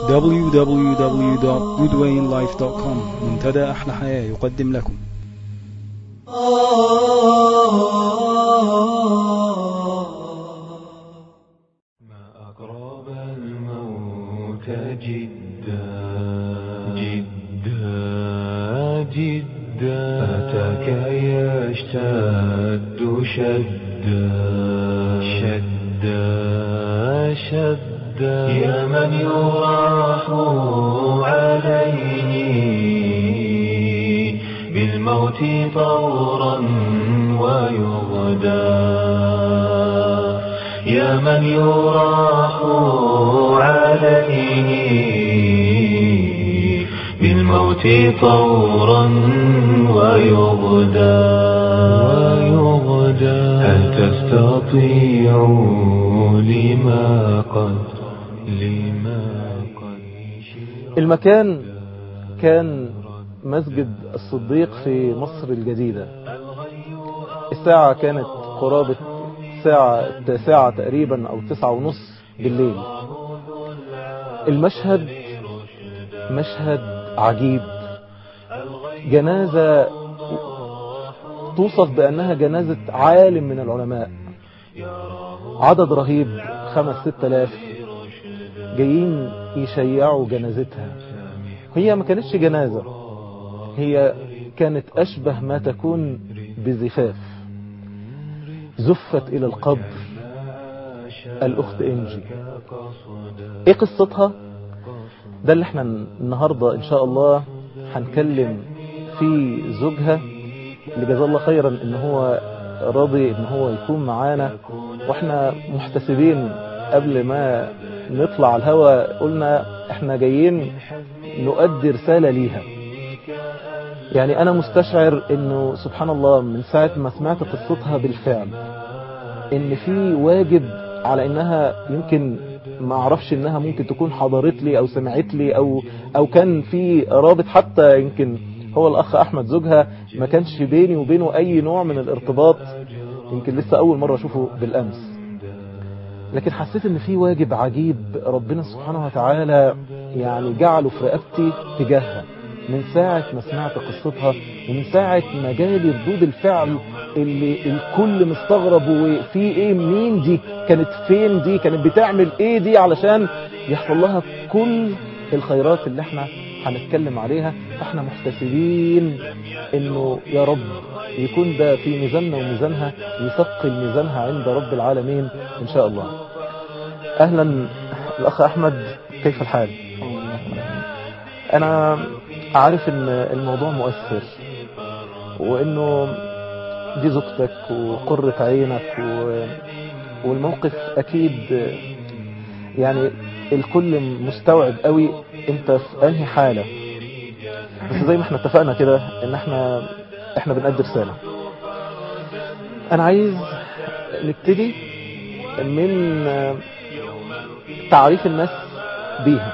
www.goodwayinlife.com منتدى أحلى حياة يقدم لكم ما أقرب الموت جدا جدا جدا أتاك يشتد شدا شدا شدا يا من يراح عليه بالموت طورا ويغدى يا من يراح عليه بالموت طورا ويغدى ويغدى هل تستطيع لما قد لما قد المكان كان مسجد الصديق في مصر الجديدة الساعة كانت قرابة الساعة التاسعة تقريبا أو تسعة ونص بالليل المشهد مشهد عجيب جنازة توصف بأنها جنازة عالم من العلماء عدد رهيب خمس ست الاف جايين يشيعوا جنازتها هي ما كانتش جنازة هي كانت أشبه ما تكون بزفاف زفت إلى القبر الأخت إنجي إيه قصتها ده اللي احنا النهاردة إن شاء الله هنكلم في زوجها اللي جزاه الله خيرا إن هو راضي إن هو يكون معانا وإحنا محتسبين قبل ما نطلع على الهوا قلنا إحنا جايين نؤدي رسالة ليها يعني أنا مستشعر إنه سبحان الله من ساعة ما سمعت قصتها بالفعل إن في واجب على إنها يمكن ما اعرفش انها ممكن تكون حضرت لي او سمعت لي او او كان في رابط حتى يمكن هو الاخ احمد زوجها ما كانش بيني وبينه اي نوع من الارتباط يمكن لسه اول مرة اشوفه بالامس لكن حسيت ان في واجب عجيب ربنا سبحانه وتعالى يعني جعله في رقبتي تجاهها من ساعة ما سمعت قصتها ومن ساعة ما جالي ردود الفعل اللي الكل مستغرب وفي ايه مين دي كانت فين دي كانت بتعمل ايه دي علشان يحصل لها كل الخيرات اللي احنا هنتكلم عليها فاحنا محتسبين انه يا رب يكون ده في ميزاننا وميزانها يثقل ميزانها عند رب العالمين ان شاء الله اهلا الاخ احمد كيف الحال انا عارف ان الموضوع مؤثر وانه دي زوجتك وقرة عينك و... والموقف اكيد يعني الكل مستوعب قوي انت في انهي حالة بس زي ما احنا اتفقنا كده ان احنا احنا بنقدر رسالة انا عايز نبتدي من تعريف الناس بيها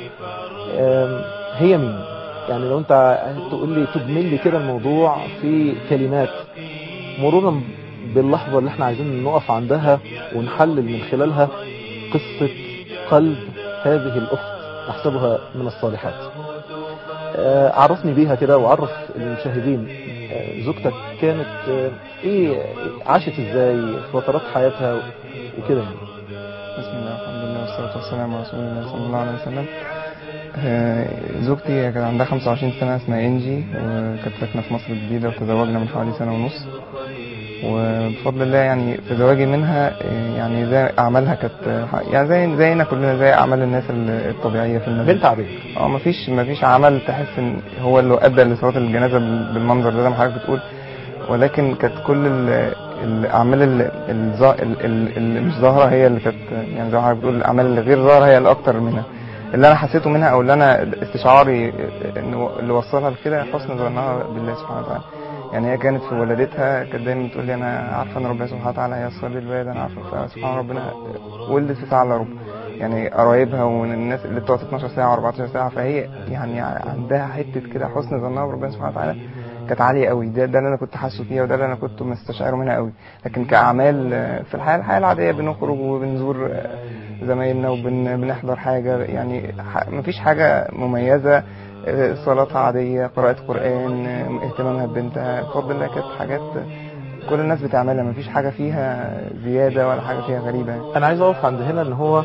هي مين يعني لو انت تقول لي تجمل لي كده الموضوع في كلمات مرورا باللحظة اللي احنا عايزين نقف عندها ونحلل من خلالها قصة قلب هذه الأخت نحسبها من الصالحات عرفني بيها كده وعرف المشاهدين زوجتك كانت ايه عاشت ازاي في فترات حياتها وكده بسم الله الحمد لله والصلاة والسلام على رسول الله صلى الله عليه وسلم زوجتي كانت عندها 25 سنة اسمها انجي وكانت ساكنة في مصر الجديدة وتزوجنا من حوالي سنة ونص وبفضل الله يعني في زواجي منها يعني زي اعمالها كانت يعني زي زينا كلنا زي اعمال الناس الطبيعيه في المسجد بنت عبيد اه مفيش مفيش عمل تحس ان هو اللي ادى لصلاه الجنازه بالمنظر ده زي ما حضرتك بتقول ولكن كانت كل الاعمال اللي مش ظاهره هي اللي كانت يعني زي ما حضرتك بتقول الاعمال اللي غير ظاهره هي الاكثر منها اللي انا حسيته منها او اللي انا استشعاري اللي وصلها لكده حسن ظنها بالله سبحانه وتعالى يعني هي كانت في ولادتها كانت دايما بتقول لي انا عارفه ان ربنا سبحانه وتعالى هيسر لي الولاد انا عارفه سبحان ربنا ولدت في ساعه الا ربع يعني قرايبها والناس اللي بتقعد 12 ساعه و14 ساعه فهي يعني عندها حته كده حسن ظنها بربنا سبحانه وتعالى كانت عاليه قوي ده, ده اللي انا كنت حاسه فيها وده اللي انا كنت مستشعره منها قوي لكن كاعمال آه، في الحياه الحياه العاديه بنخرج وبنزور آه، زمايلنا وبنحضر حاجه يعني ح- مفيش حاجه مميزه آه، صلاتها عاديه قراءه قران آه، اهتمامها ببنتها بفضل الله كانت حاجات كل الناس بتعملها مفيش حاجه فيها زياده ولا حاجه فيها غريبه يعني. انا عايز اقف عند هنا ان هو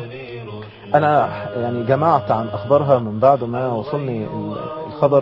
انا يعني جمعت عن اخبارها من بعد ما وصلني ال- الخبر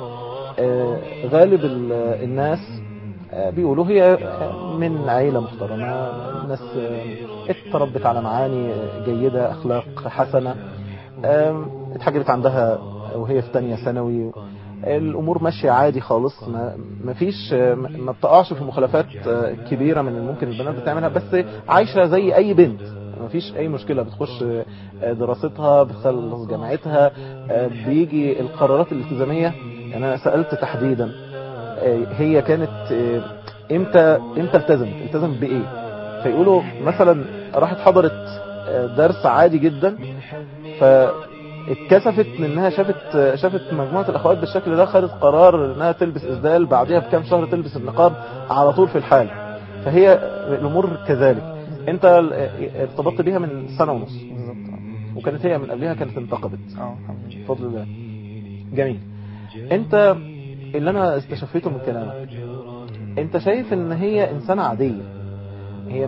آه، غالب ال- الناس آه، بيقولوا هي من عيلة محترمة ناس آه، اتربت على معاني جيدة اخلاق حسنة آم، اتحجبت عندها وهي في تانية ثانوي الامور ماشيه عادي خالص ما ما فيش ما بتقعش في مخالفات آه، كبيره من اللي ممكن البنات بتعملها بس عايشه زي اي بنت ما فيش اي مشكله بتخش آه، دراستها بتخلص جامعتها آه، بيجي القرارات الالتزاميه يعني انا سالت تحديدا آه، هي كانت آه، امتى امتى التزمت التزمت بايه فيقولوا مثلا راحت حضرت آه، درس عادي جدا ف اتكسفت من انها شافت شافت مجموعه الاخوات بالشكل ده خدت قرار انها تلبس اسدال بعدها بكام شهر تلبس النقاب على طول في الحال فهي الامور كذلك انت ارتبطت بيها من سنه ونص بالظبط وكانت هي من قبلها كانت انتقبت اه الحمد لله بفضل الله جميل انت اللي انا استشفيته من كلامك انت شايف ان هي انسانه عاديه هي م-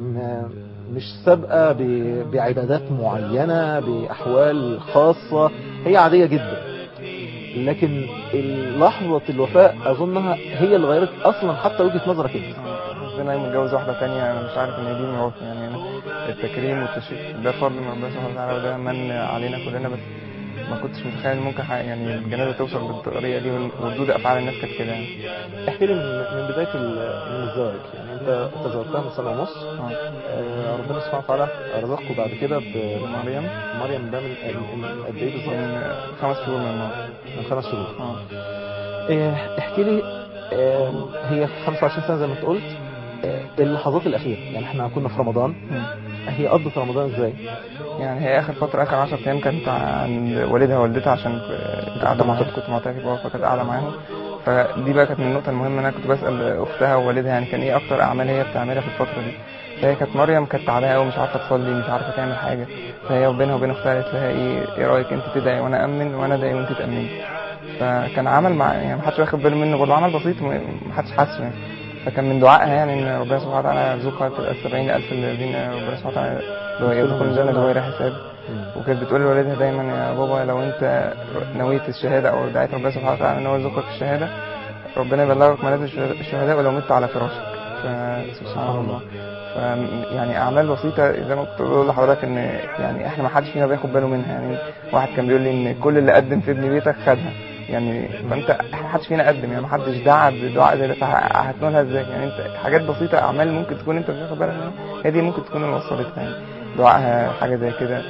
م- مش سابقه ب- بعبادات معينه باحوال خاصه هي عاديه جدا لكن لحظه الوفاء اظنها هي اللي غيرت اصلا حتى وجهه نظرك انت ربنا متجوز واحدة تانية أنا مش عارف إن دي من عرف يعني أنا التكريم والتشريف ده فضل من ربنا سبحانه وتعالى وده من علينا كلنا بس ما كنتش متخيل إن ممكن حق- يعني الجنازة توصل بالطريقة دي وردود أفعال الناس كانت كده يعني احكي لي من من بدايه ال- من الزواج يعني انت تزوجتها من سنه ونص آه. آه، ربنا سبحانه وتعالى رزقكم بعد كده بمريم مريم ده من من قد ايه بالظبط؟ من خمس شهور من الماضي من خمس شهور اه آه، احكي لي آه، هي 25 سنه زي ما انت قلت آه، اللحظات الاخيره يعني احنا كنا في رمضان مم. هي قضت رمضان ازاي؟ يعني هي اخر فتره اخر 10 ايام كانت عند والدها ووالدتها عشان كنت قاعده معاهم كنت معتكف بقى فكانت قاعده معاهم فدي بقى كانت من النقطه المهمه انا كنت بسال اختها ووالدها يعني كان ايه اكتر اعمال هي بتعملها في الفتره دي فهي كانت مريم كانت تعبانه قوي مش عارفه تصلي مش عارفه تعمل حاجه فهي بينها وبين اختها قالت لها ايه ايه رايك انت تدعي وانا امن وانا ادعي وانت تامني فكان عمل مع يعني ما حدش واخد باله منه برضه عمل بسيط ما حدش حاسه يعني فكان من دعائها يعني ان ربنا سبحانه وتعالى يرزقها تبقى السبعين الف الذين ربنا سبحانه وتعالى اللي هو يدخلون الجنه بغير حساب وكانت بتقول لوالدها دايما يا بابا لو انت نويت الشهاده او دعيت ربنا سبحانه وتعالى ان هو يرزقك الشهاده ربنا يبلغك منازل الشهداء- الشهداء ولو مت على فراشك فسبحان الله ف يعني اعمال بسيطه زي ما كنت بقول لحضرتك ان يعني احنا ما حدش فينا بياخد باله منها يعني واحد كان بيقول لي ان كل اللي قدم في ابن بيتك خدها يعني فانت احنا ما حدش فينا قدم يعني ما حدش دعا بدعاء زي ده فهتنولها ازاي يعني انت حاجات بسيطه اعمال ممكن تكون انت مش واخد بالك منها هي دي ممكن تكون اللي وصلتها يعني دعائها حاجه زي كده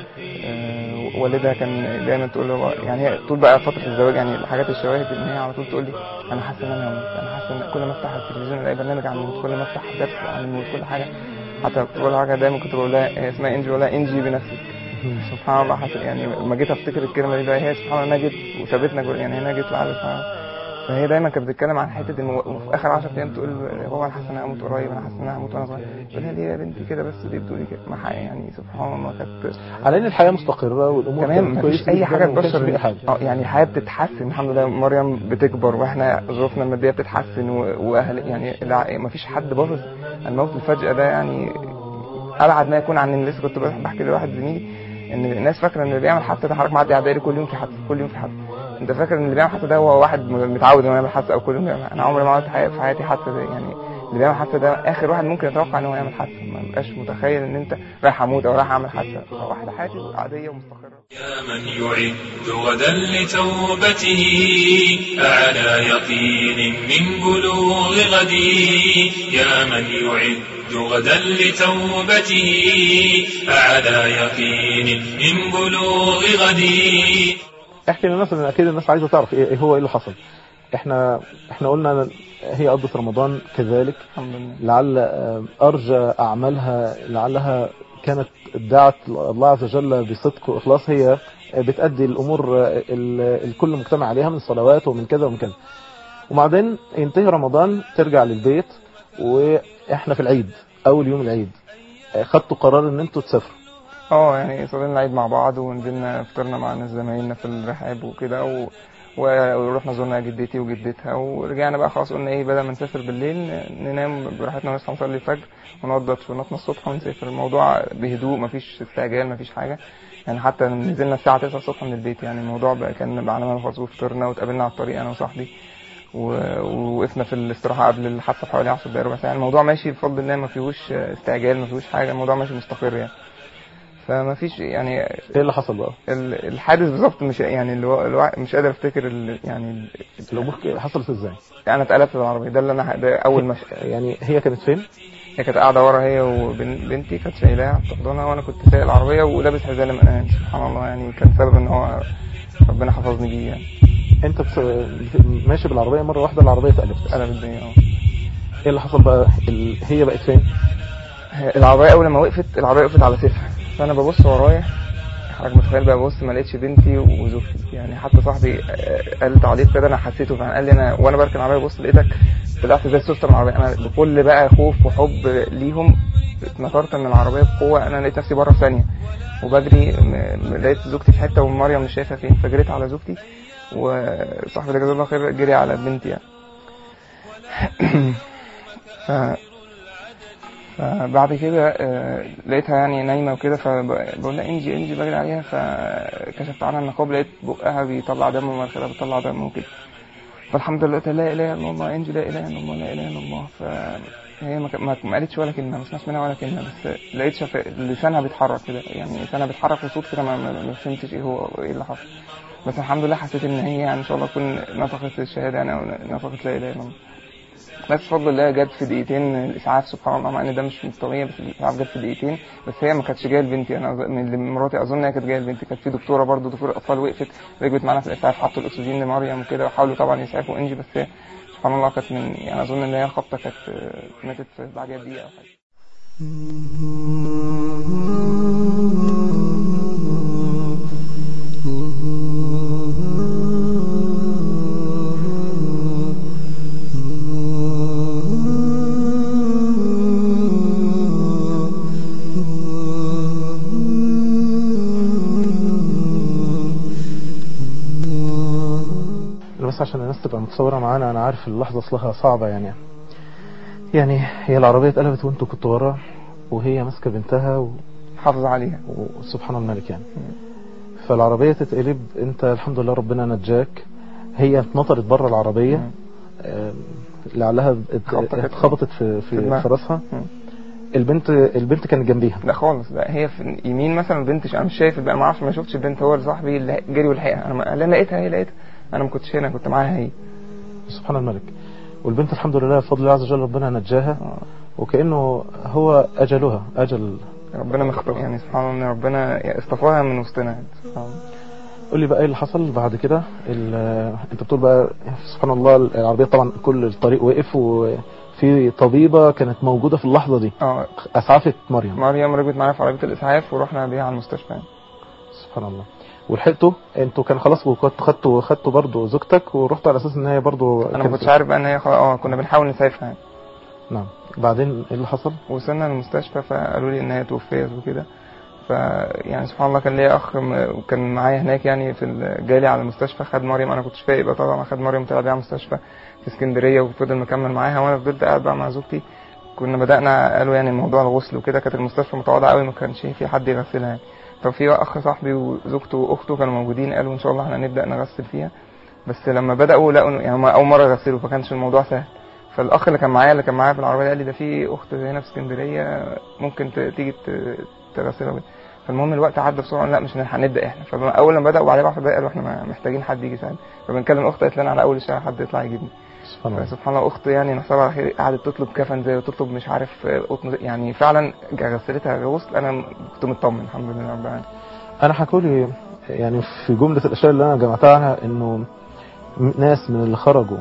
آه، والدها كان دايما تقول له يعني هي طول بقى فتره الزواج يعني الحاجات الشواهد ان هي على طول تقول لي انا حاسه ان انا هموت انا حاسه ان كل ما افتح التلفزيون الاقي برنامج عن الموت كل ما افتح درس عن الموت كل حاجه حتى كنت بقول لها حاجه دايما كنت بقول لها هي اسمها انجي بقول لها انجي بنفسك سبحان الله حسن يعني لما جيت افتكر الكلمه دي بقى هي سبحان الله انها جت وسابتنا جوه- يعني هنا جت العالم فهي دايما كانت بتتكلم عن حته ان وفي اخر 10 ايام تقول هو انا حاسه ان انا هموت قريب انا حاسه ان انا هموت وانا صغير تقول لها ليه يا بنتي كده بس ليه بتقولي كده ما حق- يعني سبحان الله كانت على ان الحياه مستقره والامور تمام كانت مفيش كويسة اي جداً حاجه وما كانش تبشر فيها حاجه اه يعني الحياه بتتحسن الحمد لله مريم بتكبر واحنا ظروفنا الماديه بتتحسن و- واهل يعني الع- مفيش حد باصص الموت الفجأة ده يعني ابعد ما يكون عن اللي لسه كنت بحكي لواحد زميلي ان الناس فاكره ان اللي بيعمل حادثه ده حضرتك معدي على الدائري كل يوم في حادثه كل يوم في حادثه انت فاكر ان اللي بيعمل حادثه ده هو واحد م- متعود انه يعمل حادثه او كل يوم بيعمل انا عمري ما عملت حي- في حياتي حادثه زي- يعني اللي بيعمل حادثه ده اخر واحد ممكن يتوقع ان هو يعمل حادثه ما بقاش متخيل ان انت رايح اموت او رايح اعمل حادثه واحده حياتي عاديه ومستقره يا من يعد غدا لتوبته أعلى يقين من بلوغ غدي يا من يعد غدا لتوبته أعلى يقين من بلوغ غدي احكي للناس ان اكيد الناس عايزه تعرف ايه إيه هو ايه اللي حصل احنا احنا قلنا هي قضت رمضان كذلك الحمد لله لعل آه، ارجى اعمالها لعلها كانت دعت الله عز وجل بصدق واخلاص هي بتأدي الامور آه، ال- الكل مجتمع عليها من صلوات ومن كذا ومن كذا وبعدين ينتهي رمضان ترجع للبيت واحنا في العيد اول يوم العيد آه، خدتوا قرار ان انتوا تسافروا اه يعني صلينا العيد مع بعض ونزلنا فطرنا مع ناس زمايلنا في الرحاب وكده و... و- ورحنا زرنا جدتي وجدتها ورجعنا بقى خلاص قلنا ايه بدل ما نسافر بالليل ن- ننام براحتنا ونصحى نصلي الفجر ونقضي شنطنا الصبح ونسافر الموضوع بهدوء مفيش استعجال مفيش حاجه يعني حتى نزلنا الساعه 9 الصبح من البيت يعني الموضوع بقى كان بعد ما خلاص وفطرنا واتقابلنا على الطريق انا وصاحبي و- ووقفنا في الاستراحه قبل الحادثه بحوالي 10 دقايق ربع ساعه الموضوع ماشي بفضل الله ما فيهوش استعجال ما فيهوش حاجه الموضوع ماشي مستقر يعني فما فيش يعني ايه اللي حصل بقى ال- الحادث بالظبط مش يعني اللي هو الوا- مش قادر افتكر ال- يعني ال- الامور ك- حصلت ازاي انا اتقلبت بالعربيه ده اللي انا ده اول ما ش- يعني هي كانت فين هي كانت قاعده ورا هي وبنتي كانت شايلاها بتحضنها وانا كنت سايق العربيه ولابس حزام امان سبحان الله يعني كان سبب ان هو ربنا حفظني بيه يعني انت بس... ماشي بالعربيه مره واحده العربيه اتقلبت قلب الدنيا اه ايه اللي حصل بقى ال... هي بقت فين هي- العربيه اول ما وقفت العربيه وقفت على سيفها فانا ببص ورايا حضرتك متخيل بقى ببص ما لقيتش بنتي وزوجتي يعني حتى صاحبي آه، قال تعليق كده انا حسيته فعلا قال لي انا وانا بركن العربيه ببص لقيتك طلعت زي السوسته من العربيه انا بكل بقى خوف وحب ليهم اتنطرت من العربيه بقوه انا لقيت نفسي بره في ثانيه وبجري م- م- لقيت زوجتي في حته ومريم مش شايفها فين فجريت على زوجتي وصاحبي ده جزاه الله خير جري على بنتي يعني ف... فبعد كده آه، لقيتها يعني نايمه وكده فبقول لها انجي انجي بجري عليها فكشفت عنها النقاب لقيت بقها بيطلع دم ومناخيرها بتطلع دم وكده فالحمد لله قلت لها لا اله الا الله انجي لا اله الا الله لا اله الا الله فهي ما, ك- ما ما قالتش ولا كلمه ما سمعتش منها ولا كلمه بس لقيت شف... لسانها بيتحرك كده يعني لسانها بيتحرك وصوت كده ما, ما, ما فهمتش ايه هو ايه اللي حصل بس الحمد لله حسيت ان هي يعني ان شاء الله تكون نطقت الشهاده يعني او نطقت لا اله الا الله بس بفضل الله جت في دقيقتين الاسعاف سبحان الله مع ان ده مش طبيعي بس الاسعاف جت في دقيقتين بس هي ما كانتش جايه لبنتي انا أظن- من اللي مراتي اظن هي كانت جايه لبنتي كانت في دكتوره برضو دكتور اطفال وقفت ركبت معانا في الاسعاف حطوا الاكسجين لمريم وكده وحاولوا طبعا يسعفوا انجي بس هي سبحان الله كانت من يعني اظن ان هي الخبطه كانت آه، ماتت في بعدها بدقيقه او حاجه بس عشان الناس تبقى متصورة معانا أنا عارف اللحظة أصلها صعبة يعني يعني هي العربية اتقلبت وانتوا كنتوا ورا وهي ماسكة بنتها و... حافظ عليها وسبحان الملك يعني فالعربية تتقلب انت الحمد لله ربنا نجاك هي اتنطرت بره العربية مم. آم، لعلها ات- خبطت كده. اتخبطت في في في, دماغها. في راسها مم. البنت البنت كانت جنبيها لا خالص لا هي في يمين مثلا البنت انا مش شايف انا ما اعرفش ما شفتش البنت هو اللي صاحبي اللي جري ولحقها انا ما... لا لقيتها هي لقيتها انا ما كنتش هنا كنت معاها هي سبحان الملك والبنت الحمد لله بفضل الله عز وجل ربنا نجاها آه. وكأنه هو أجلها أجل ربنا مختار يعني سبحان الله ان ربنا اصطفاها من وسطنا يعني سبحان الله قول لي بقى ايه اللي حصل بعد كده ال- انت بتقول بقى سبحان الله العربية طبعا كل الطريق وقف وفي طبيبة كانت موجودة في اللحظة دي اه أسعفت مريم مريم ركبت معايا في عربيه الاسعاف ورحنا بيها على المستشفى يعني. سبحان الله ولحقتوا انتوا كان خلاص وكنت خدتوا خدتوا برضه زوجتك ورحتوا على اساس ان هي برضه انا ما كانت- كنتش عارف بقى ان هي خلاص اه كنا بنحاول نسعفها يعني. نعم بعدين ايه اللي حصل؟ وصلنا المستشفى فقالوا لي ان هي توفيت وكده ف يعني سبحان الله كان ليا اخ م- وكان معايا هناك يعني في ال- جالي على المستشفى خد مريم انا كنتش فايق بقى طبعا خد مريم طلع بيها على المستشفى في اسكندريه وفضل مكمل معاها وانا فضلت قاعد بقى مع زوجتي كنا بدانا قالوا يعني موضوع الغسل وكده كانت المستشفى متواضعه قوي ما كانش في حد يغسلها يعني ففي اخ صاحبي وزوجته واخته كانوا موجودين قالوا ان شاء الله احنا هنبدا نغسل فيها بس لما بداوا لقوا إنه- يعني هم اول مره يغسلوا فكانش الموضوع سهل فالاخ اللي كان معايا اللي كان معايا في العربيه قال لي ده في اخت هنا في اسكندريه ممكن ت- تيجي ت- تغسلها وكده. فالمهم الوقت عدى بسرعه لا مش هنلحق نبدا احنا فاول لما بداوا بعدها ب 10 دقايق قالوا احنا ما- محتاجين حد يجي يساعدنا فبنكلم الاخت قالت لنا على اول الشارع حد يطلع يجيبني سبحان الله فسبحان الله اخت يعني نحسبها على خير قعدت تطلب كفن زي وتطلب مش عارف آه، قطن زي- يعني فعلا غسلتها غسل انا كنت مطمن الحمد لله رب العالمين انا حكوا لي يعني في جملة الاشياء اللي انا جمعتها عنها انه م- ناس من اللي خرجوا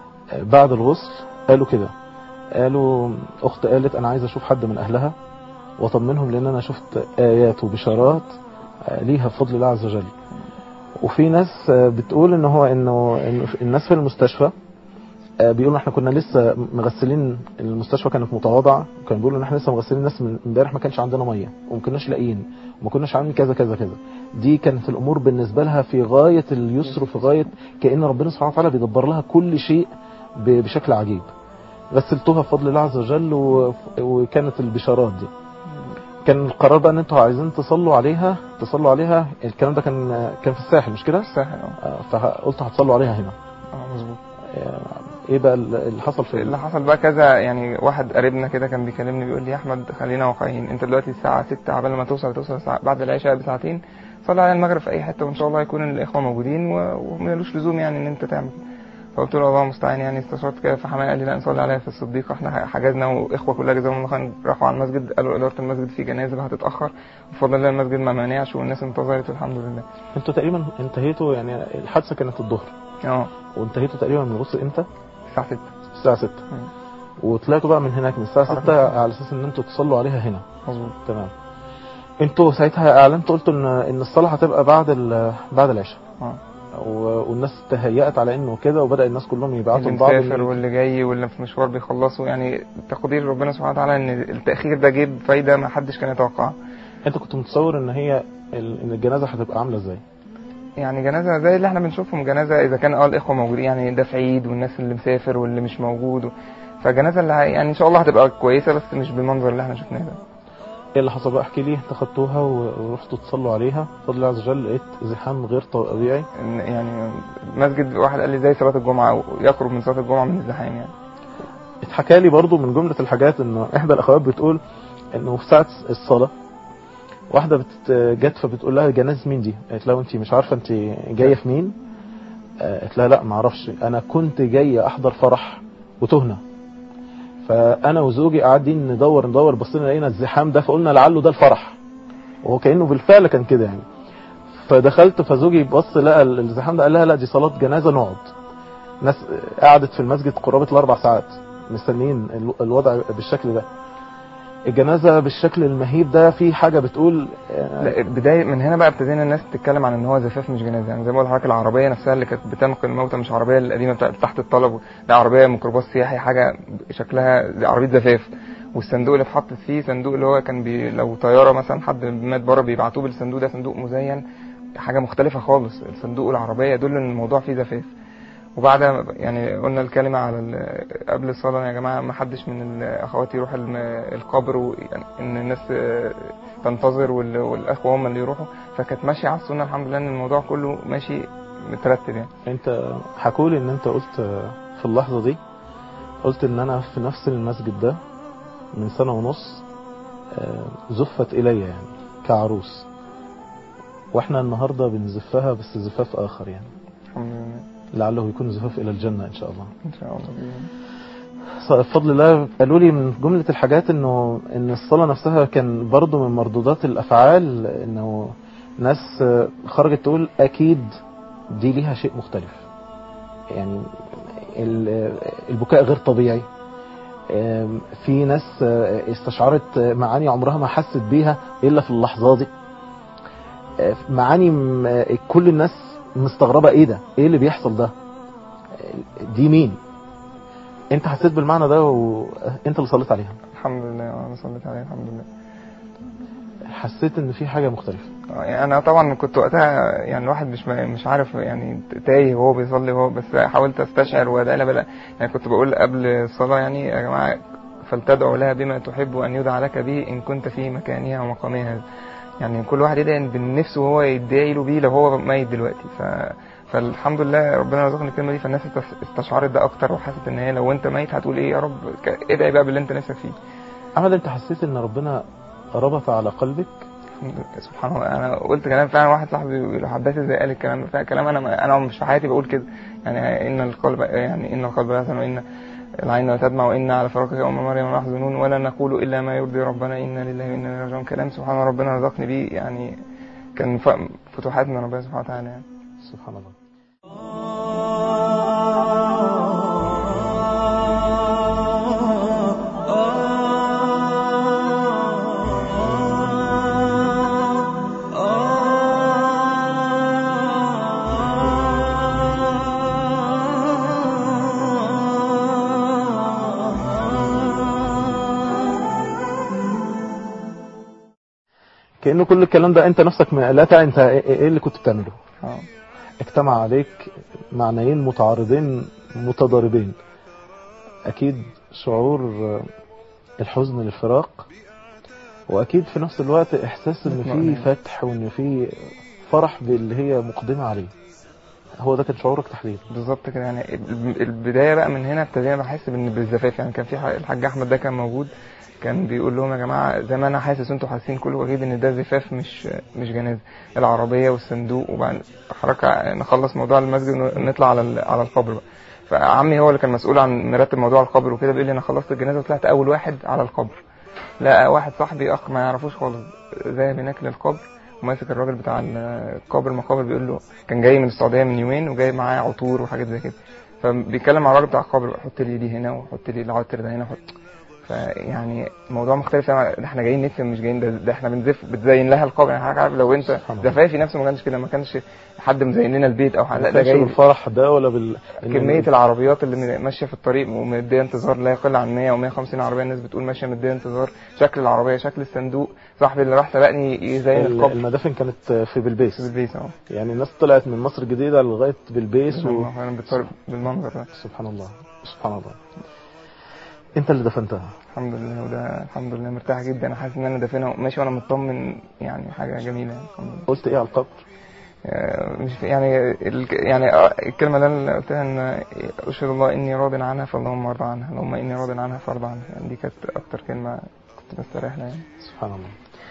بعد الغسل قالوا كده قالوا اخت قالت انا عايز اشوف حد من اهلها واطمنهم لان انا شفت ايات وبشارات ليها بفضل الله عز وجل وفي ناس بتقول ان هو انه إنه الناس في المستشفى آه، بيقولوا احنا كنا لسه مغسلين المستشفى كانت متواضعه وكانوا بيقولوا ان احنا لسه مغسلين الناس من امبارح ما كانش عندنا ميه وما كناش لاقيين وما كناش عاملين كذا كذا كذا دي كانت الامور بالنسبه لها في غايه اليسر وفي غايه كان ربنا سبحانه وتعالى بيدبر لها كل شيء ب- بشكل عجيب غسلتوها بفضل الله عز وجل و... وكانت البشارات دي كان القرار بقى ان انتوا عايزين تصلوا عليها تصلوا عليها الكلام ده كان كان في الساحل مش كده؟ الساحل اه آه، فقلت هتصلوا عليها هنا اه مظبوط آه، ايه بقى اللي حصل في اللي حصل بقى كذا يعني واحد قريبنا كده كان بيكلمني بيقول لي يا احمد خلينا واقعيين انت دلوقتي الساعه 6 عبال ما توصل توصل الساعة بعد العشاء بساعتين صلي على المغرب في اي حته وان شاء الله يكون الاخوه موجودين و- وملوش لزوم يعني ان انت تعمل فقلت له الله المستعان يعني استشرت كده فحماية قال لي لا نصلي عليها في الصديقه احنا حجزنا واخوه كلها جزاهم الله خير راحوا على المسجد قالوا اداره المسجد في جنازه هتتاخر بفضل الله المسجد ما مانعش والناس انتظرت الحمد لله انتوا تقريبا انتهيتوا يعني الحادثه كانت الظهر اه وانتهيتوا تقريبا من الغسل امتى؟ الساعه 6 الساعه 6 وطلعتوا بقى من هناك من الساعه 6 على اساس ان انتوا تصلوا عليها هنا مظبوط تمام انتوا ساعتها اعلنتوا قلتوا ان ان الصلاه هتبقى بعد ال- بعد العشاء اه و- والناس تهيأت على انه كده وبدا الناس كلهم يبعتوا اللي لبعض مسافر إن- واللي جاي واللي في مشوار بيخلصوا يعني تقدير ربنا سبحانه وتعالى ان التاخير ده جيب فايده ما حدش كان يتوقعها انت كنت متصور ان هي ال- ان الجنازه هتبقى عامله ازاي؟ يعني جنازه زي اللي احنا بنشوفهم جنازه اذا كان اه الاخوه موجودين يعني ده في عيد والناس اللي مسافر واللي مش موجود و... فجنازه اللي ه- يعني ان شاء الله هتبقى كويسه بس مش بالمنظر اللي احنا شفناه ده ايه اللي حصل بقى احكي لي انت خدتوها و- ورحتوا تصلوا عليها بفضل الله عز وجل لقيت زحام غير طبيعي إن يعني مسجد واحد قال لي زي صلاه الجمعه او يقرب من صلاه الجمعه من الزحام يعني اتحكى لي برضو من جملة الحاجات انه احدى الاخوات بتقول انه في ساعة الصلاة واحدة بت- جت فبتقول لها جناز مين دي؟ قالت لها انت مش عارفة انت جاية في مين؟ آه، قالت لها لا ما اعرفش انا كنت جاية احضر فرح وتهنا فانا وزوجي قاعدين ندور ندور بصينا لقينا الزحام ده فقلنا لعله ده الفرح وهو كانه بالفعل كان كده يعني فدخلت فزوجي بص لقى الزحام ده قال لها لا دي صلاة جنازة نقعد ناس قعدت في المسجد قرابة الاربع ساعات مستنيين الو- الوضع بالشكل ده الجنازة بالشكل المهيب ده في حاجة بتقول آه، لا بداية من هنا بقى ابتدينا الناس تتكلم عن ان هو زفاف مش جنازه يعني زي ما بقول لحضرتك العربيه نفسها اللي كانت بتنقل الموتى مش عربيه القديمه بتاعت تحت الطلب لا عربيه ميكروباص سياحي حاجه شكلها زي عربيه زفاف والصندوق اللي اتحطت فيه صندوق اللي هو كان بي لو طياره مثلا حد مات بره بيبعتوه بالصندوق ده صندوق مزين حاجه مختلفه خالص الصندوق والعربيه دول ان الموضوع فيه زفاف وبعد يعني قلنا الكلمة على ال- قبل الصلاة يا جماعة ما حدش من الأخوات يروح الم- القبر ويعني إن الناس آه، تنتظر وال- والأخوة هم اللي يروحوا فكانت ماشية على السنة الحمد لله إن الموضوع كله ماشي مترتب يعني انت حكولي ان انت قلت آه، في اللحظة دي قلت ان انا في نفس المسجد ده من سنة ونص آه، زفت الي يعني كعروس واحنا النهاردة بنزفها بس زفاف اخر يعني الحمد لله لعله يكون زفاف الى الجنة ان شاء الله إن شاء الله بفضل الله قالوا لي من جملة الحاجات انه ان الصلاة نفسها كان برضو من مردودات الافعال انه ناس آه، خرجت تقول اكيد دي ليها شيء مختلف يعني ال- آه، البكاء غير طبيعي آم، في ناس آه، استشعرت آه، معاني عمرها ما حست بيها الا في اللحظة دي آه، معاني م- آه، كل الناس مستغربة ايه ده ايه اللي بيحصل ده آه، دي مين انت حسيت بالمعنى ده وانت اللي صليت عليها الحمد لله أنا صليت عليه الحمد لله حسيت ان في حاجة مختلفة يعني انا طبعا كنت وقتها يعني الواحد مش مش عارف يعني تايه وهو بيصلي وهو بس حاولت استشعر وده انا بلا يعني كنت بقول قبل الصلاه يعني يا جماعه فلتدعو لها بما تحب ان يدعى لك به ان كنت في مكانها ومقامها هذا يعني كل واحد يدعي بالنفس وهو يدعي له بيه لو هو ميت دلوقتي ف فالحمد لله ربنا رزقني الكلمه دي فالناس استس- استشعرت ده اكتر وحست ان هي لو انت ميت هتقول ايه يا رب ك- ادعي بقى باللي انت نفسك فيه احمد انت حسيت ان ربنا ربط على قلبك سبحان الله انا قلت كلام فعلا واحد صاحبي بيقول حبيت ازاي قال الكلام ده فعلا كلام انا انا مش في حياتي بقول كده يعني ان القلب يعني ان القلب يحزن وان العين لا تدمع وان على فراقك ام مريم محزونون ولا نقول الا ما يرضي ربنا انا لله وانا اليه راجعون كلام سبحان الله ربنا رزقني بيه يعني كان ف- فتوحات من ربنا سبحانه وتعالى يعني سبحان الله كأنه كل الكلام ده انت نفسك ما- لا تعي انت ايه إيه اللي كنت بتعمله اه اجتمع عليك معنيين متعارضين متضاربين اكيد شعور آه، الحزن للفراق واكيد في نفس الوقت احساس ان في اطمئنان. فتح وان في فرح باللي هي مقدمة عليه هو ده كان شعورك تحديدا بالظبط كده يعني ال- البدايه بقى من هنا ابتدينا بحس بان بالزفاف يعني كان في ح- الحاج احمد ده كان موجود كان بيقول لهم يا جماعه زي ما انا حاسس وانتوا حاسين كل اكيد ان ده زفاف مش مش جنازه العربيه والصندوق وبعد حركه نخلص موضوع المسجد ونطلع على ال- على القبر بقى فعمي هو اللي كان مسؤول عن مرتب موضوع القبر وكده بيقول لي انا خلصت الجنازه وطلعت اول واحد على القبر لقى واحد صاحبي اخ ما يعرفوش خالص ذهب هناك للقبر وماسك الراجل بتاع القبر المقابر بيقول له كان جاي من السعوديه من يومين وجاي معاه عطور وحاجات زي كده فبيتكلم مع الراجل بتاع القبر بقى، حط لي دي هنا وحط لي العطر ده هنا حط فيعني الموضوع مختلف تماما ده احنا جايين نفهم مش جايين ده, ده احنا بنزف بتزين لها القبر يعني حضرتك عارف لو انت سبحان الله. زفافي نفسه ما كانش كده ما كانش حد مزين لنا البيت او حاجه لا لا ده جاي بالفرح ده ولا بال إن- كمية العربيات اللي ماشية في الطريق ومدية انتظار لا يقل عن 100 او 150 عربية الناس بتقول ماشية مدية انتظار شكل العربية شكل الصندوق صاحبي اللي راح سبقني يزين ال- القبر المدافن كانت في بلبيس في البيت اهو يعني الناس طلعت من مصر الجديدة لغاية بلبيس و... انا بتصور بالمنظر ده سبحان الله سبحان الله انت اللي دفنتها الحمد لله وده الحمد لله مرتاح جدا انا حاسس ان انا دافنها ماشي وانا مطمن يعني حاجة جميلة يعني الحمد لله قلت ايه على القبر آه، مش يعني ال- يعني آه، الكلمة اللي انا قلتها ان اشهد الله اني راض عنها فاللهم ارضى عنها اللهم اني راض عنها فارضى عنها يعني دي كانت اكتر كلمة كنت بستريح لها يعني سبحان الله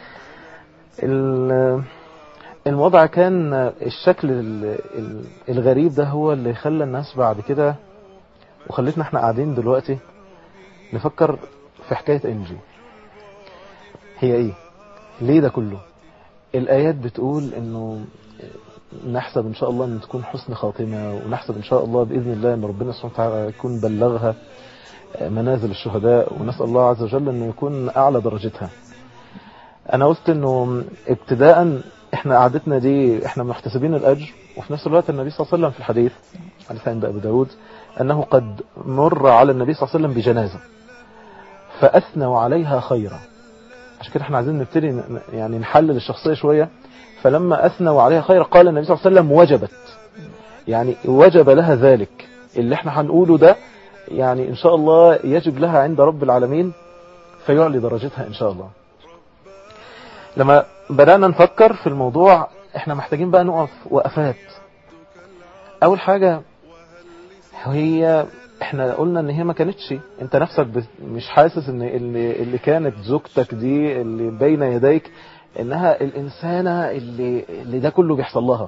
ال- الوضع كان الشكل ال- ال- الغريب ده هو اللي خلى الناس بعد كده وخلتنا احنا قاعدين دلوقتي نفكر في حكاية انجي هي ايه ليه ده كله الايات بتقول انه نحسب ان شاء الله ان تكون حسن خاتمة ونحسب ان شاء الله باذن الله ان ربنا سبحانه وتعالى يكون بلغها منازل الشهداء ونسأل الله عز وجل انه يكون اعلى درجتها انا قلت انه ابتداء احنا قعدتنا دي احنا محتسبين الاجر وفي نفس الوقت النبي صلى الله عليه وسلم في الحديث حديث عند ابي داود انه قد مر على النبي صلى الله عليه وسلم بجنازة فاثنوا عليها خيرا عشان كده احنا عايزين نبتدي ن- يعني نحلل الشخصية شوية فلما اثنوا عليها خيرا قال النبي صلى الله عليه وسلم وجبت يعني وجب لها ذلك اللي احنا هنقوله ده يعني ان شاء الله يجب لها عند رب العالمين فيعلي درجتها ان شاء الله لما بدأنا نفكر في الموضوع احنا محتاجين بقى نقف وقفات اول حاجة هي احنا قلنا ان هي ما كانتش انت نفسك بس- مش حاسس ان اللي, اللي كانت زوجتك دي اللي بين يديك انها الانسانة اللي, اللي ده كله بيحصل لها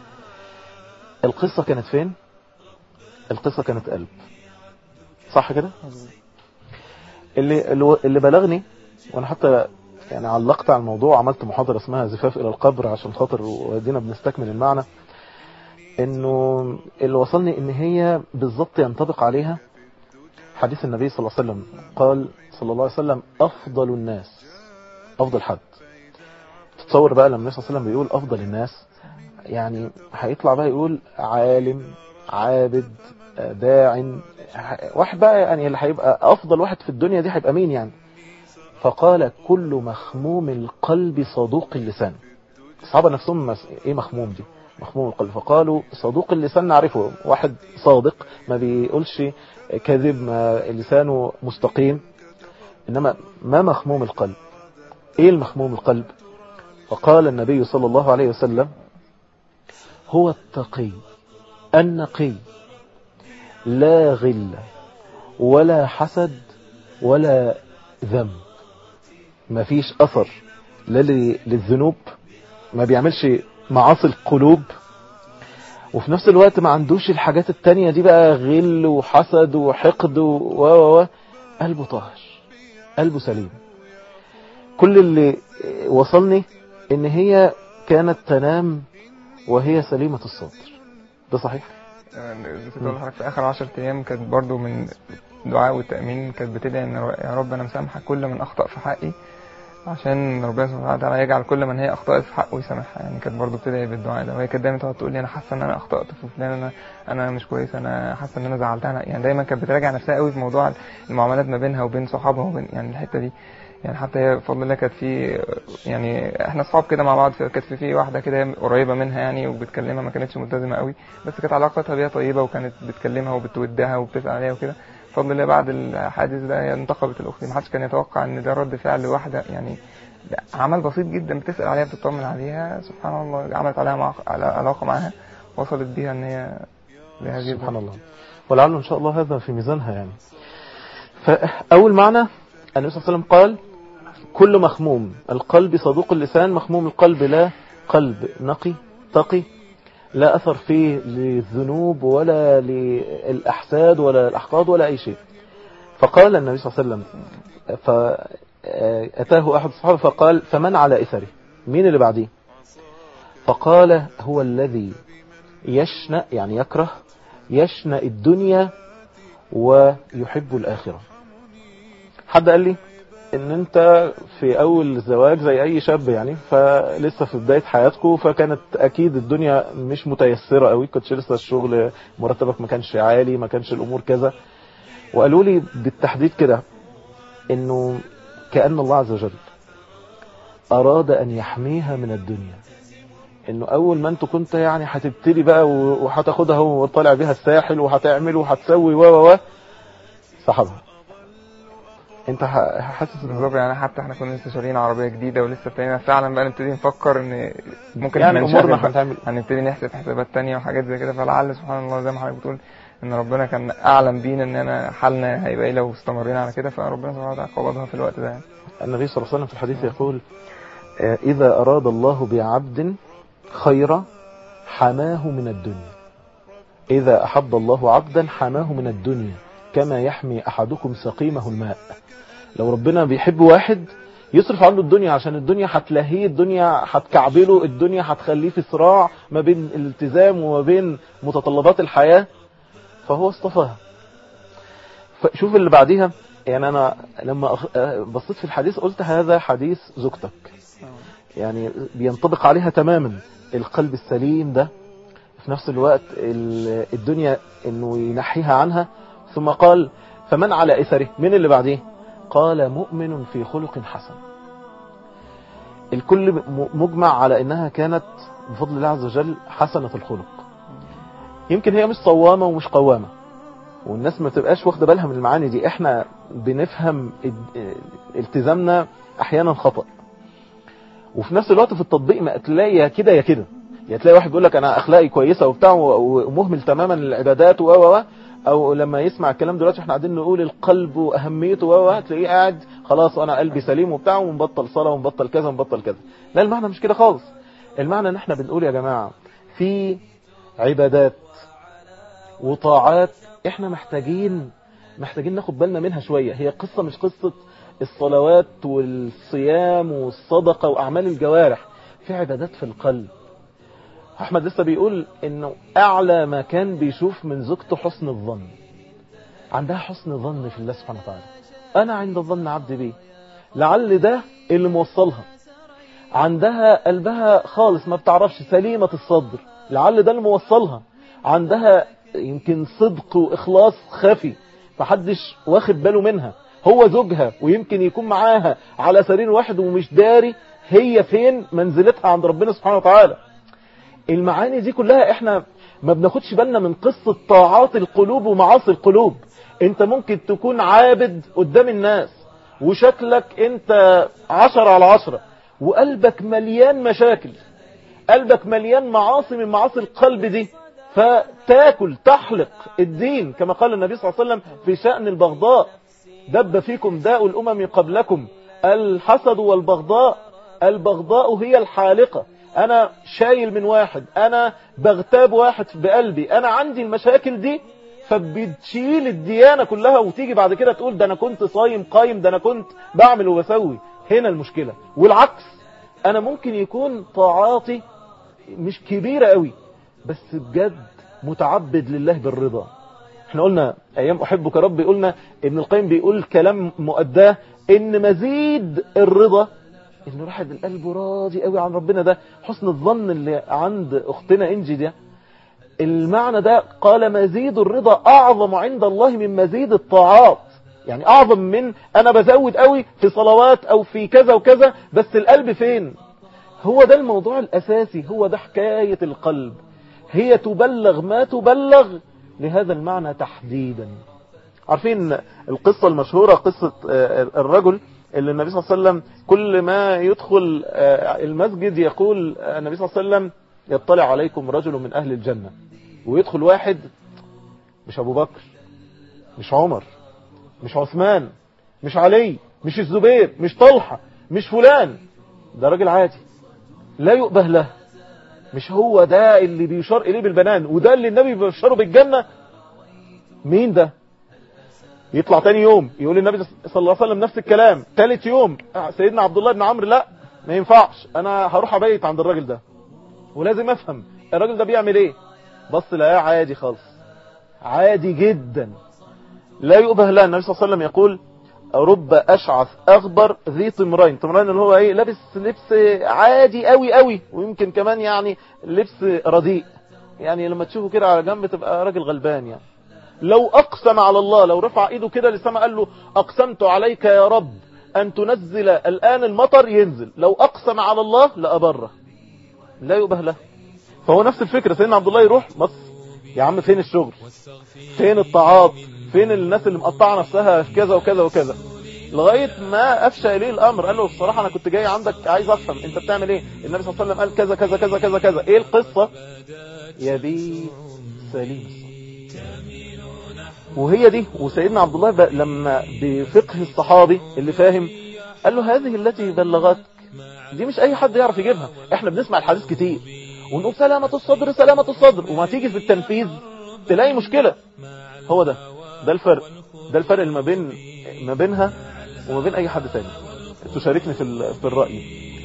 القصة كانت فين القصة كانت قلب صح كده اللي اللي بلغني وانا حتى يعني علقت على الموضوع عملت محاضرة اسمها زفاف الى القبر عشان خاطر ودينا بنستكمل المعنى انه اللي وصلني ان هي بالظبط ينطبق عليها حديث النبي صلى الله عليه وسلم قال صلى الله عليه وسلم افضل الناس افضل حد تتصور بقى لما النبي صلى الله عليه وسلم بيقول افضل الناس يعني هيطلع بقى يقول عالم عابد داع واحد بقى يعني اللي هيبقى افضل واحد في الدنيا دي هيبقى مين يعني فقال كل مخموم القلب صدوق اللسان الصحابة نفسهم مس... ايه مخموم دي مخموم القلب فقالوا صدوق اللسان نعرفه واحد صادق ما بيقولش كذب ما لسانه مستقيم انما ما مخموم القلب ايه المخموم القلب فقال النبي صلى الله عليه وسلم هو التقي النقي لا غل ولا حسد ولا ذنب ما فيش أثر لا للذنوب ما بيعملش معاصي القلوب وفي نفس الوقت ما عندوش الحاجات التانية دي بقى غل وحسد وحقد و و قلبه طاهر قلبه سليم كل اللي وصلني ان هي كانت تنام وهي سليمة الصدر ده صحيح بتقول لحضرتك في اخر 10 ايام كانت برضو من دعاء والتامين كانت بتدعي ان يا رب انا مسامحه كل من اخطا في حقي عشان ربنا سبحانه وتعالى يجعل كل من هي اخطات في حقه يسامحها يعني كانت برضو بتدعي بالدعاء ده وهي كانت دايما تقعد تقول لي انا حاسه ان انا اخطات في فلان انا انا مش كويس انا حاسه ان انا زعلتها يعني دايما كانت بتراجع نفسها قوي في موضوع المعاملات ما بينها وبين صحابها وبين يعني الحته دي يعني حتى هي بفضل الله كانت في يعني احنا اصحاب كده مع بعض كانت في في واحده كده هي قريبه منها يعني وبتكلمها ما كانتش ملتزمه قوي بس كانت علاقتها بيها طيبه وكانت بتكلمها وبتودها وبتسال عليها وكده بفضل الله بعد الحادث ده هي انتقبت الاخت ما حدش كان يتوقع ان ده رد فعل واحده يعني لا، عمل بسيط جدا بتسال عليها بتطمن عليها سبحان الله عملت عليها مع... على علاقه معاها وصلت بيها ان هي لهذه سبحان الله ولعله إن شاء الله هذا في ميزانها يعني فأول معنى النبي صلى الله عليه وسلم قال كل مخموم القلب صدوق اللسان مخموم القلب لا قلب نقي تقي لا أثر فيه للذنوب ولا للأحساد ولا الأحقاد ولا أي شيء فقال النبي صلى الله عليه وسلم فأتاه أحد الصحابة فقال فمن على إثره مين اللي بعديه فقال هو الذي يشنأ يعني يكره يشنأ الدنيا ويحب الآخرة حد قال لي ان انت في اول زواج زي اي شاب يعني فلسه في بداية حياتكم فكانت اكيد الدنيا مش متيسرة قوي كنتش لسه الشغل مرتبك ما كانش عالي ما كانش الامور كذا وقالوا لي بالتحديد كده انه كأن الله عز وجل اراد ان يحميها من الدنيا انه اول ما انتوا كنت يعني هتبتدي بقى وهتاخدها وطالع بيها الساحل وهتعمل وهتسوي و و و سحبها انت ح- حاسس ان بالظبط يعني حتى احنا كنا لسه شاريين عربيه جديده ولسه ابتدينا فعلا بقى نبتدي نفكر ان ممكن يعني احنا امورنا نشغل بقى. هتعمل هنبتدي نحسب حسابات تانية وحاجات زي كده فلعل سبحان الله زي ما حضرتك بتقول ان ربنا كان اعلم بينا ان انا حالنا هيبقى ايه لو استمرينا على كده فربنا سبحانه وتعالى قبضها في الوقت ده يعني. النبي صلى الله عليه وسلم في الحديث يقول آه، إذا أراد الله بعبد خيرا حماه من الدنيا إذا أحب الله عبدا حماه من الدنيا كما يحمي أحدكم سقيمه الماء لو ربنا بيحب واحد يصرف عنه الدنيا عشان الدنيا هتلهيه الدنيا هتكعبله الدنيا هتخليه في صراع ما بين الالتزام وما بين متطلبات الحياة فهو اصطفاها فشوف اللي بعديها يعني انا لما أخ- آه، بصيت في الحديث قلت هذا حديث زوجتك يعني بينطبق عليها تماما القلب السليم ده في نفس الوقت ال- الدنيا انه ينحيها عنها ثم قال فمن على اثره من اللي بعديه قال مؤمن في خلق حسن الكل م- مجمع على انها كانت بفضل الله عز وجل حسنة الخلق يمكن هي مش صوامة ومش قوامة والناس ما تبقاش واخده بالها من المعاني دي احنا بنفهم ال- التزامنا احيانا خطأ وفي نفس الوقت في التطبيق ما تلاقي يا كده يا كده يا تلاقي واحد بيقول لك انا اخلاقي كويسه وبتاع و- ومهمل تماما العبادات و و و او لما يسمع الكلام دلوقتي احنا قاعدين نقول القلب واهميته و و تلاقيه قاعد خلاص انا قلبي سليم وبتاع ومبطل صلاه ومبطل كذا ومبطل كذا لا المعنى مش كده خالص المعنى ان احنا بنقول يا جماعه في عبادات وطاعات احنا محتاجين محتاجين ناخد بالنا منها شوية هي قصة مش قصة الصلوات والصيام والصدقة وأعمال الجوارح في عبادات في القلب أحمد لسه بيقول إنه أعلى ما كان بيشوف من زوجته حسن الظن عندها حسن ظن في الله سبحانه وتعالى أنا عند الظن عبدي بيه لعل ده اللي موصلها عندها قلبها خالص ما بتعرفش سليمة الصدر لعل ده اللي موصلها عندها يمكن صدق وإخلاص خفي محدش واخد باله منها هو زوجها ويمكن يكون معاها على سرير واحد ومش داري هي فين منزلتها عند ربنا سبحانه وتعالى المعاني دي كلها احنا ما بناخدش بالنا من قصة طاعات القلوب ومعاصي القلوب انت ممكن تكون عابد قدام الناس وشكلك انت عشرة على عشرة وقلبك مليان مشاكل قلبك مليان معاصي من معاصي القلب دي فتاكل تحلق الدين كما قال النبي صلى الله عليه وسلم في شأن البغضاء دب فيكم داء الأمم قبلكم الحسد والبغضاء البغضاء هي الحالقة أنا شايل من واحد أنا بغتاب واحد بقلبي أنا عندي المشاكل دي فبتشيل الديانة كلها وتيجي بعد كده تقول ده أنا كنت صايم قايم ده أنا كنت بعمل وبسوي هنا المشكلة والعكس أنا ممكن يكون طاعاتي مش كبيرة قوي بس بجد متعبد لله بالرضا احنا قلنا ايام احبك ربي قلنا ابن القيم بيقول كلام مؤداه ان مزيد الرضا ان الواحد القلب راضي قوي عن ربنا ده حسن الظن اللي عند اختنا انجي ده المعنى ده قال مزيد الرضا اعظم عند الله من مزيد الطاعات يعني اعظم من انا بزود قوي في صلوات او في كذا وكذا بس القلب فين هو ده الموضوع الاساسي هو ده حكاية القلب هي تبلغ ما تبلغ لهذا المعنى تحديدا عارفين القصة المشهورة قصة آه، الرجل اللي النبي صلى الله عليه وسلم كل ما يدخل آه، المسجد يقول آه، النبي صلى الله عليه وسلم يطلع عليكم رجل من أهل الجنة ويدخل واحد مش أبو بكر مش عمر مش عثمان مش علي مش الزبير مش طلحة مش فلان ده راجل عادي لا يؤبه له مش هو ده اللي بيشار إليه بالبنان وده اللي النبي بيبشره بالجنة مين ده يطلع تاني يوم يقول النبي صلى الله عليه وسلم نفس الكلام تالت يوم آه، سيدنا عبد الله بن عمرو لا ما ينفعش انا هروح ابيت عند الراجل ده ولازم افهم الراجل ده بيعمل ايه بص لقاه عادي خالص عادي جدا لا يؤبه له النبي صلى الله عليه وسلم يقول رب اشعث اغبر ذي طمرين طمرين اللي هو ايه لابس لبس عادي قوي قوي ويمكن كمان يعني لبس رديء يعني لما تشوفه كده على جنب تبقى راجل غلبان يعني لو أقسم على الله لو رفع إيده كده للسماء قال له أقسمت عليك يا رب أن تنزل الآن المطر ينزل لو أقسم على الله لأبره لا يؤبه له فهو نفس الفكرة سيدنا عبد الله يروح بص يا عم فين الشغل فين الطاعات فين الناس اللي مقطعة نفسها في كذا وكذا وكذا لغاية ما أفشى إليه الأمر قال له الصراحة أنا كنت جاي عندك عايز أفهم أنت بتعمل إيه النبي صلى الله عليه وسلم قال كذا كذا كذا كذا كذا إيه القصة يبي سليم وهي دي وسيدنا عبد الله بقى لما بفقه الصحابي اللي فاهم قال له هذه التي بلغتك دي مش اي حد يعرف يجيبها احنا بنسمع الحديث كتير ونقول سلامة الصدر سلامة الصدر وما تيجي في التنفيذ تلاقي مشكلة هو ده ده الفرق ده الفرق اللي ما بين ما بينها وما بين اي حد تاني تشاركني في ال- في الرأي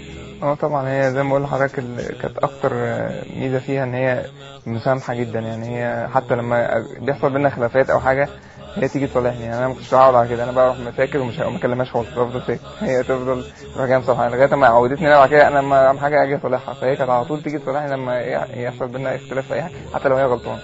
اه طبعا هي زي ما بقول لحضرتك ال- كانت اكتر آه، ميزه فيها ان هي مسامحه جدا يعني هي حتى لما بيحصل بينا خلافات او حاجه هي تيجي تصالحني يعني انا ما كنتش هقعد على كده انا بروح مساكر ومش ما اكلمهاش خالص بفضل ساكت هي تفضل تروح جايه مصالحاني لغايه ما عودتني انا بعد كده انا لما اعمل حاجه اجي اصالحها فهي كانت على طول تيجي تصالحني لما ي- يحصل بينا اختلاف في اي حاجه حتى لو هي غلطانه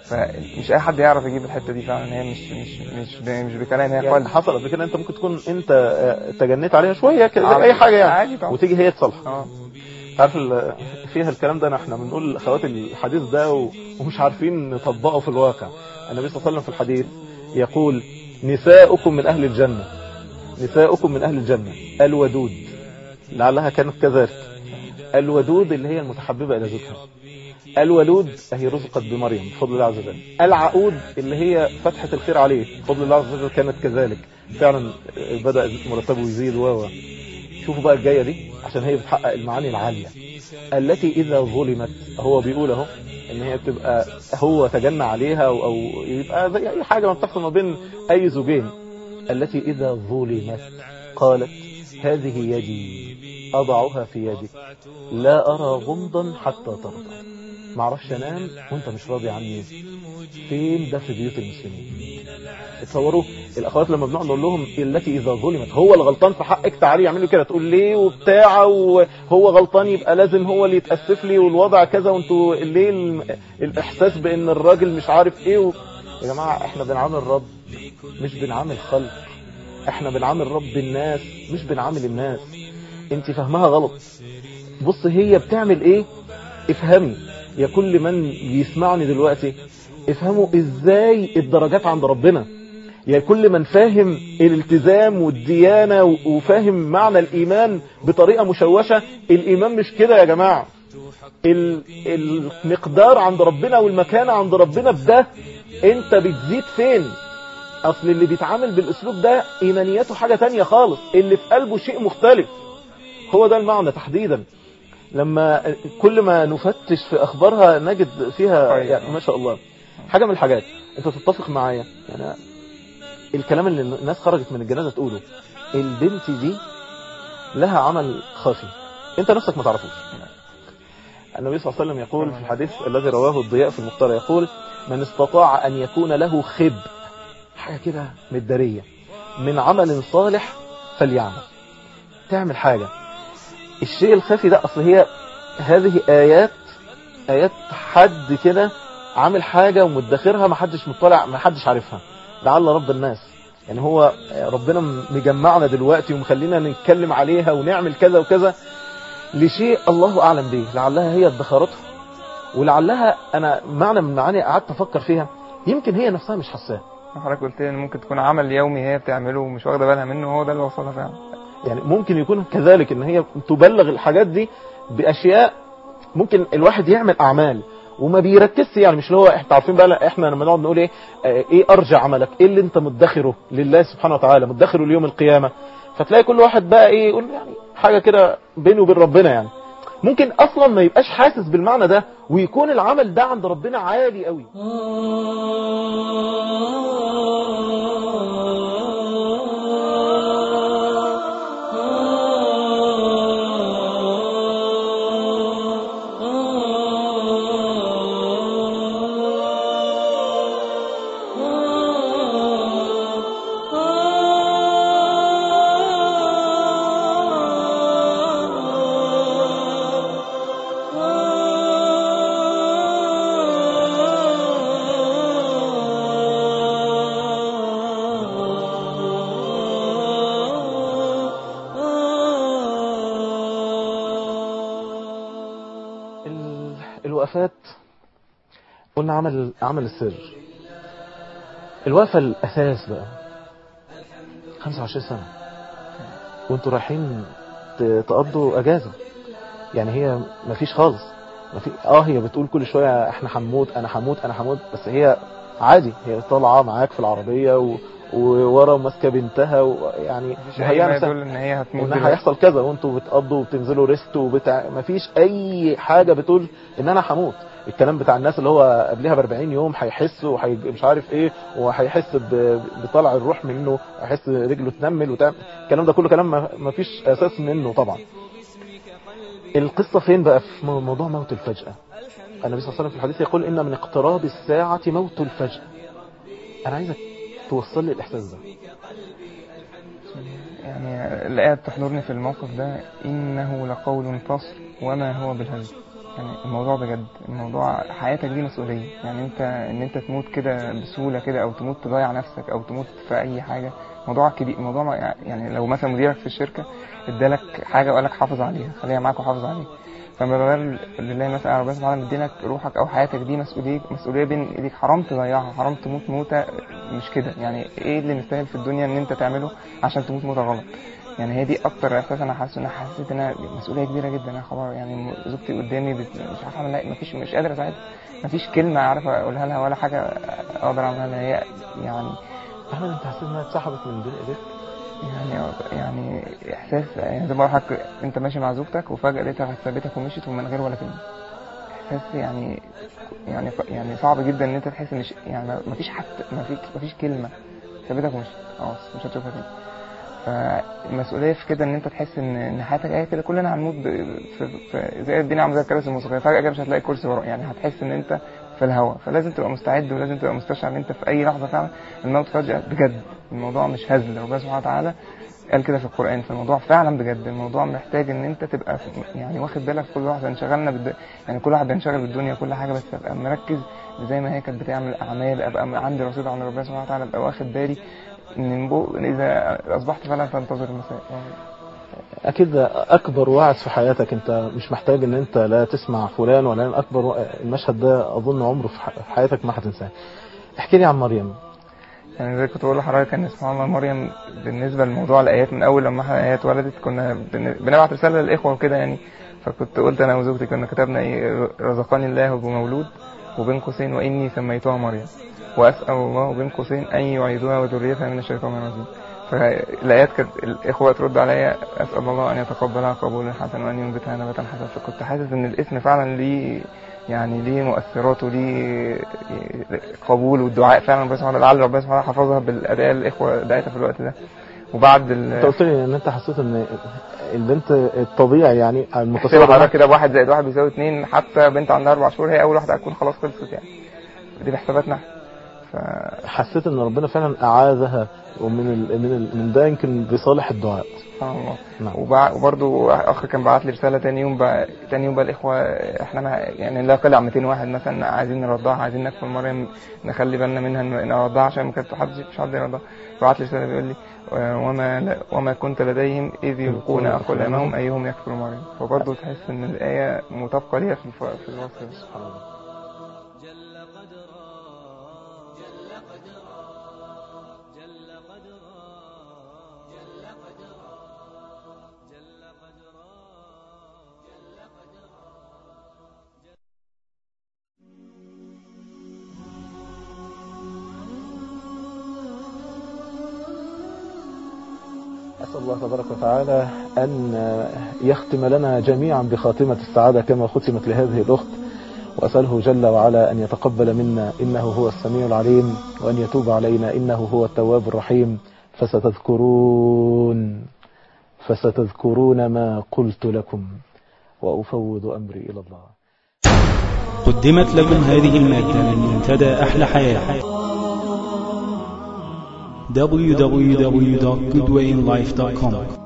فمش اي حد يعرف يجيب الحته دي فعلا هي مش مش مش مش بكلام هي يعني قلب حصل قبل كده انت ممكن تكون انت آه، تجنيت عليها شوية كده زي عادي. اي حاجة يعني عادي طبعا. وتيجي هي تصلح اه عارف ال- فيها الكلام ده احنا بنقول اخوات الحديث ده و- ومش عارفين نطبقه في الواقع النبي صلى الله عليه وسلم في الحديث يقول نساؤكم من اهل الجنة نساؤكم من اهل الجنة الودود لعلها كانت كذلك الودود اللي هي المتحببة الى زوجها الولود هي رزقت بمريم بفضل الله عز وجل العقود اللي هي فتحة الخير عليه بفضل الله عز وجل كانت كذلك فعلا بدأ مرتبه يزيد و شوفوا بقى الجاية دي عشان هي بتحقق المعاني العالية التي إذا ظلمت هو بيقول اهو ان هي بتبقى هو تجنى عليها أو, أو يبقى زي أي حاجة ما بتحصل ما بين أي زوجين التي إذا ظلمت قالت هذه يدي أضعها في يدك لا أرى غمضا حتى ترضى معرفش أنام وانت مش راضي عني فين ده في بيوت المسلمين تصوروا الاخوات لما بنقعد نقول لهم التي اذا ظلمت هو الغلطان في حقك تعالي يعملوا كده تقول ليه وبتاع وهو غلطان يبقى لازم هو اللي يتاسف لي والوضع كذا وانتوا ليه الم- الاحساس بان الراجل مش عارف ايه و... يا جماعه احنا بنعامل رب مش بنعامل خلق احنا بنعامل رب الناس مش بنعامل الناس انت فاهمها غلط بص هي بتعمل ايه افهمي يا كل من يسمعني دلوقتي افهموا ازاي الدرجات عند ربنا يا كل من فاهم الالتزام والديانة و- وفاهم معنى الإيمان بطريقة مشوشة الإيمان مش كده يا جماعة ال- المقدار عند ربنا والمكانة عند ربنا بده انت بتزيد فين اصل اللي بيتعامل بالاسلوب ده ايمانياته حاجة تانية خالص اللي في قلبه شيء مختلف هو ده المعنى تحديدا لما كل ما نفتش في اخبارها نجد فيها طيب. يعني ما شاء الله حاجة من الحاجات انت تتفق معايا يعني الكلام اللي الناس خرجت من الجنازة تقوله البنت دي لها عمل خفي انت نفسك ما تعرفوش النبي صلى الله عليه وسلم يقول في الحديث الذي رواه الضياء في المختار يقول من استطاع أن يكون له خب حاجة كده مدارية من عمل صالح فليعمل تعمل حاجة الشيء الخفي ده أصل هي هذه آيات آيات حد كده عامل حاجة ومدخرها ما حدش مطلع ما حدش عارفها لعل رب الناس يعني هو ربنا مجمعنا دلوقتي ومخلينا نتكلم عليها ونعمل كذا وكذا لشيء الله أعلم به لعلها هي ادخرته ولعلها أنا معنى من معاني قعدت أفكر فيها يمكن هي نفسها مش حاساه حضرتك قلت لي ان ممكن تكون عمل يومي هي بتعمله ومش واخده بالها منه هو ده اللي وصلها فعلا يعني ممكن يكون كذلك ان هي تبلغ الحاجات دي باشياء ممكن الواحد يعمل اعمال وما بيركزش يعني مش اللي هو احنا عارفين بقى لا، احنا لما نقعد نقول ايه آه، ايه ارجع عملك ايه اللي انت مدخره لله سبحانه وتعالى مدخره ليوم القيامه فتلاقي كل واحد بقى ايه يقول يعني حاجه كده بينه وبين ربنا يعني ممكن اصلا ما يبقاش حاسس بالمعنى ده ويكون العمل ده عند ربنا عالي قوي ال- الوقفات قلنا عمل عمل السر الوقفة الأساس بقى 25 سنة وانتوا رايحين ت- تقضوا أجازة يعني هي مفيش خالص مفي... اه هي بتقول كل شوية احنا هنموت انا هموت انا هموت بس هي عادي هي طالعة معاك في العربية و... وورا ماسكة بنتها ويعني مفيش وهي اي ما نفسها- يدل ان هي هتموت وان دلوقتي. هيحصل كذا وانتوا بتقضوا وبتنزلوا ريست وبتاع مفيش اي حاجه بتقول ان انا هموت الكلام بتاع الناس اللي هو قبلها ب 40 يوم هيحس وهي مش عارف ايه وهيحس ب- بطلع الروح منه هيحس رجله تنمل وتعمل الكلام ده كله كلام ما- مفيش اساس منه طبعا القصه فين بقى في مو- موضوع موت الفجاه النبي صلى الله عليه وسلم في الحديث يقول ان من اقتراب الساعه موت الفجاه انا عايزك توصل لي الاحساس ده يعني الآية تحضرني في الموقف ده إنه لقول فصل وما هو بالهزل يعني الموضوع بجد الموضوع حياتك دي مسؤولية يعني انت ان انت تموت كده بسهولة كده او تموت تضيع نفسك او تموت في اي حاجة موضوع كبير موضوع ما- يعني لو مثلا مديرك في الشركة ادالك حاجة وقال لك حافظ عليها خليها معاك وحافظ عليها فما بالك لله مثلا ربنا سبحانه مدينك روحك او حياتك دي مسؤوليه مسؤوليه بين ايديك حرام تضيعها حرام تموت موته مش كده يعني ايه اللي مستاهل في الدنيا ان انت تعمله عشان تموت موته غلط يعني هي دي اكتر احساس انا حاسس ان انا حسيت ان أنا مسؤوليه كبيره جدا انا خلاص يعني زوجتي قدامي بت... مش عارف اعمل لها إيه، مفيش مش قادر اساعدها مفيش كلمه عارف اقولها لها ولا حاجه اقدر اعملها لها هي يعني احمد انت حسيت انها اتسحبت من بين ايديك يعني يعني احساس يعني زي ما بقول لك انت ماشي مع زوجتك وفجاه لقيتها سابتك ومشيت ومن غير ولا كلمه احساس يعني يعني يعني صعب جدا ان انت تحس ان ش- يعني ما فيش حتى ما فيش ما فيش كلمه سابتك ومشيت خلاص مش هتشوفها تاني فالمسؤوليه في كده ان انت تحس ان ان حياتك جايه كده كلنا هنموت ب- في, في زي الدنيا عامله زي الكراسي الموسيقيه فجاه كده مش هتلاقي كرسي ورا يعني هتحس ان انت في الهواء فلازم تبقى مستعد ولازم تبقى مستشعر ان انت في اي لحظه فعلا الموت فجاه بجد الموضوع مش هزل ربنا سبحانه وتعالى قال كده في القرآن فالموضوع فعلا بجد الموضوع محتاج ان انت تبقى في- يعني واخد بالك كل واحد انشغلنا بالد... يعني كل واحد بينشغل بالدنيا كل حاجة بس ابقى مركز زي ما هي كانت بتعمل اعمال ابقى عندي رصيد عند ربنا سبحانه وتعالى ابقى واخد بالي ان بو... اذا اصبحت فلا تنتظر المساء اكيد ده اكبر وعد في حياتك انت مش محتاج ان انت لا تسمع فلان ولا اكبر و- المشهد ده اظن عمره في ح- في حياتك ما هتنساه احكي لي عن مريم يعني زي كنت بقول لحضرتك ان سبحان الله مريم بالنسبه لموضوع الايات من اول لما احنا ايات ولدت كنا بن- بنبعت رساله للاخوه وكده يعني فكنت قلت انا وزوجتي كنا كتبنا ايه رزقني الله بمولود وبين قوسين واني سميتها مريم واسال الله بين قوسين ان يعيذها وذريتها من الشيطان الرجيم فالايات كانت الاخوه ترد عليا اسال الله ان يتقبلها قبولا حسنا وان ينبتها نباتا حسنا فكنت حاسس ان الاسم فعلا ليه يعني ليه مؤثرات وليه قبول والدعاء فعلا ربنا سبحانه لعل ربنا سبحانه حفظها بالاداء الاخوه دعيتها في الوقت ده وبعد انت ال قلت لي ان انت حسيت ان البنت الطبيعي يعني تحسب المتصور حضرتك كده بواحد زائد واحد بيساوي اتنين حتى بنت عندها اربع شهور هي اول واحده هتكون خلاص خلصت يعني دي بحساباتنا ف حسيت ان ربنا فعلا اعاذها ومن ال... من ال... من ده يمكن بصالح الدعاء سبحان الله نعم وبع- وبرضه اخ كان بعت لي رساله تاني يوم بقى تاني يوم بقى الاخوه احنا مع يعني لا يقل عن 200 واحد مثلا عايزين نرضعها عايزين نكفل مريم نخلي بالنا منها إن نرضعها عشان ما كانت حد مش حد يرضعها بعت لي رساله بيقول لي آه، وما لا وما كنت لديهم اذ يلقون اقلامهم ايهم يكفل مريم فبرضه تحس ان الايه مطابقه ليها في الف- في الوصف ده. سبحان الله أسأل الله تبارك وتعالى أن يختم لنا جميعا بخاتمة السعادة كما ختمت لهذه الأخت وأسأله جل وعلا أن يتقبل منا إنه هو السميع العليم وأن يتوب علينا إنه هو التواب الرحيم فستذكرون فستذكرون ما قلت لكم وأفوض أمري إلى الله قدمت لكم هذه المادة من منتدى أحلى حياة www.goodwayinlife.com